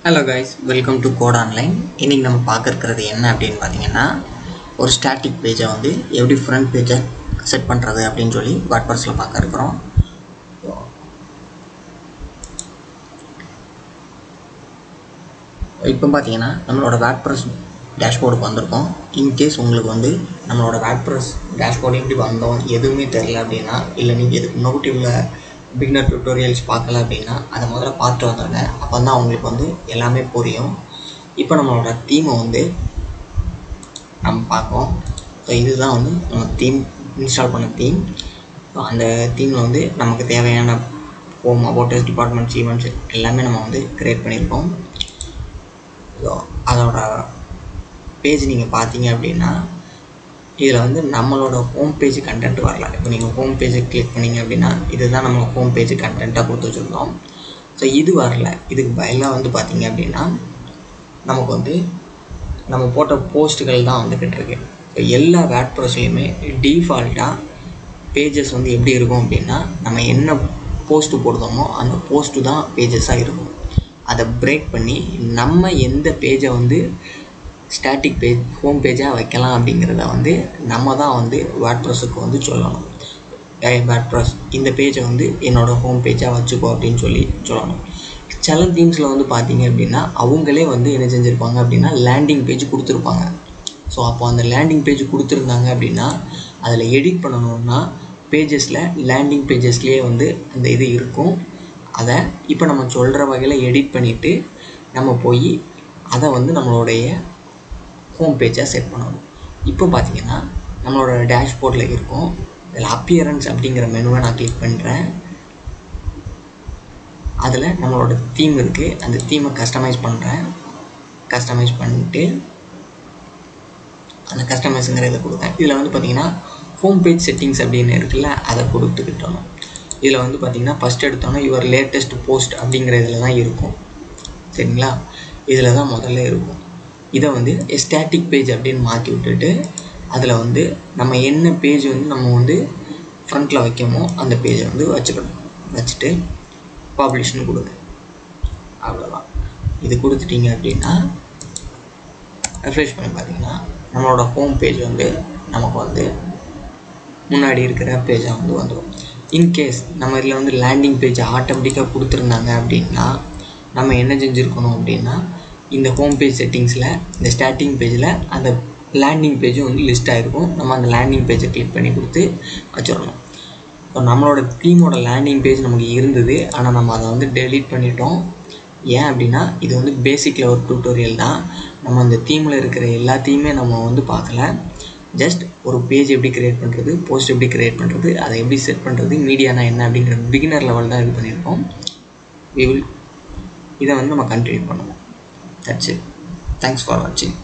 hello guys welcome to code online இன்றைக்கி நம்ம பார்க்க இருக்கிறது என்ன அப்படின்னு பார்த்தீங்கன்னா ஒரு ஸ்டாட்டிக் பேஜை வந்து எப்படி ஃப்ரண்ட் பேஜை செட் பண்ணுறது அப்படின்னு சொல்லி வாட்பர்ஸில் பார்க்க இருக்கிறோம் இப்போ பார்த்தீங்கன்னா நம்மளோட வேட்ப்ரஸ் டேஷ்போர்டுக்கு வந்திருக்கோம் இன்கேஸ் உங்களுக்கு வந்து நம்மளோட வேட்ப்ரஸ் டேஷ்போர்டு எப்படி வந்தோம் எதுவுமே தெரில அப்படின்னா இல்லை நீங்கள் இதுக்கு முன்னாடி உள்ள பிகினர் டுட்டோரியல்ஸ் பார்க்கல அப்படின்னா அதை முதல்ல பார்த்துட்டு வந்தாங்க அப்போ தான் அவங்களுக்கு வந்து எல்லாமே புரியும் இப்போ நம்மளோட தீமை வந்து நம்ம பார்ப்போம் ஸோ இதுதான் வந்து நம்ம தீம் இன்ஸ்டால் பண்ண தீம் ஸோ அந்த தீமில் வந்து நமக்கு தேவையான ஹோம் அபோட்டஸ் டிபார்ட்மெண்ட்ஸ் ஈவெண்ட்ஸ் எல்லாமே நம்ம வந்து க்ரியேட் பண்ணியிருக்கோம் ஸோ அதோட பேஜ் நீங்கள் பார்த்தீங்க அப்படின்னா இதில் வந்து நம்மளோட ஹோம் பேஜ் கண்டென்ட் வரல இப்போ நீங்கள் ஹோம் பேஜை கிளிக் பண்ணீங்க அப்படின்னா இதுதான் நம்ம ஹோம் பேஜ் கண்டென்ட்டாக கொடுத்து வச்சுருந்தோம் ஸோ இது வரல இதுக்கு பதிலாக வந்து பார்த்தீங்க அப்படின்னா நமக்கு வந்து நம்ம போட்ட போஸ்ட்டுகள் தான் வந்துக்கிட்டு இருக்கு ஸோ எல்லா வேட் ப்ரோஸ்லையுமே டிஃபால்ட்டாக பேஜஸ் வந்து எப்படி இருக்கும் அப்படின்னா நம்ம என்ன போஸ்ட்டு போடுறோமோ அந்த போஸ்ட்டு தான் பேஜஸாக இருக்கும் அதை பிரேக் பண்ணி நம்ம எந்த பேஜை வந்து ஸ்டாட்டிக் பேஜ் ஹோம் பேஜாக வைக்கலாம் அப்படிங்கிறத வந்து நம்ம தான் வந்து வேட்ப்ரஸுக்கு வந்து சொல்லணும் வேட்ப்ரஸ் இந்த பேஜை வந்து என்னோடய ஹோம் பேஜாக வச்சுக்கோ அப்படின்னு சொல்லி சொல்லணும் சில தீம்ஸில் வந்து பார்த்தீங்க அப்படின்னா அவங்களே வந்து என்ன செஞ்சுருப்பாங்க அப்படின்னா லேண்டிங் பேஜ் கொடுத்துருப்பாங்க ஸோ அப்போ அந்த லேண்டிங் பேஜ் கொடுத்துருந்தாங்க அப்படின்னா அதில் எடிட் பண்ணணுன்னா பேஜஸில் லேண்டிங் பேஜஸ்லேயே வந்து அந்த இது இருக்கும் அதை இப்போ நம்ம சொல்கிற வகையில் எடிட் பண்ணிவிட்டு நம்ம போய் அதை வந்து நம்மளுடைய ஹோம் பேஜாக செட் பண்ணணும் இப்போ பார்த்தீங்கன்னா நம்மளோட டேஷ்போர்டில் இருக்கும் இதில் அப்பியரன்ஸ் அப்படிங்கிற மெனுவை நான் கிளிக் பண்ணுறேன் அதில் நம்மளோட தீம் இருக்குது அந்த தீமை கஸ்டமைஸ் பண்ணுறேன் கஸ்டமைஸ் பண்ணிட்டு அந்த கஸ்டமைஸுங்கிற இதை கொடுத்தேன் இதில் வந்து பார்த்திங்கன்னா ஹோம் பேஜ் செட்டிங்ஸ் அப்படின்னு இருக்குல்ல அதை கொடுத்துக்கிட்டோம் இதில் வந்து பார்த்திங்கன்னா ஃபஸ்ட் எடுத்தோன்னா யுவர் லேட்டஸ்ட் போஸ்ட் அப்படிங்கிற இதில் தான் இருக்கும் சரிங்களா இதில் தான் முதல்ல இருக்கும் இதை வந்து ஸ்டாட்டிக் பேஜ் அப்படின்னு மாற்றி விட்டுட்டு அதில் வந்து நம்ம என்ன பேஜ் வந்து நம்ம வந்து ஃப்ரண்ட்டில் வைக்கமோ அந்த பேஜை வந்து வச்சுக்கணும் வச்சுட்டு பப்ளிஷ்னு கொடுங்க அவ்வளோதான் இது கொடுத்துட்டீங்க அப்படின்னா ரெஃப்ரெஷ் பண்ணி பார்த்தீங்கன்னா நம்மளோட ஹோம் பேஜ் வந்து நமக்கு வந்து முன்னாடி இருக்கிற பேஜாக வந்து வந்துடும் இன்கேஸ் நம்ம இதில் வந்து லேண்டிங் பேஜ் ஆட்டோமேட்டிக்காக கொடுத்துருந்தாங்க அப்படின்னா நம்ம என்ன செஞ்சுருக்கணும் அப்படின்னா இந்த ஹோம் பேஜ் செட்டிங்ஸில் இந்த ஸ்டார்டிங் பேஜில் அந்த லேண்டிங் பேஜும் வந்து லிஸ்ட் ஆகிருக்கும் நம்ம அந்த லேண்டிங் பேஜை கிளிக் பண்ணி கொடுத்து வச்சிடணும் இப்போ நம்மளோட தீமோட லேண்டிங் பேஜ் நமக்கு இருந்தது ஆனால் நம்ம அதை வந்து டெலீட் பண்ணிட்டோம் ஏன் அப்படின்னா இது வந்து பேசிக்கில் ஒரு டியூட்டோரியல் தான் நம்ம அந்த தீமில் இருக்கிற எல்லாத்தையுமே நம்ம வந்து பார்க்கல ஜஸ்ட் ஒரு பேஜ் எப்படி க்ரியேட் பண்ணுறது போஸ்ட் எப்படி க்ரியேட் பண்ணுறது அதை எப்படி செட் பண்ணுறது மீடியானா என்ன அப்படிங்கிற பிகினர் லெவல் தான் இது பண்ணியிருக்கோம் வி வில் இதை வந்து நம்ம கண்டினியூ பண்ணுவோம் தட்ஸ் இட் தேங்க்ஸ் ஃபார் வாட்சிங்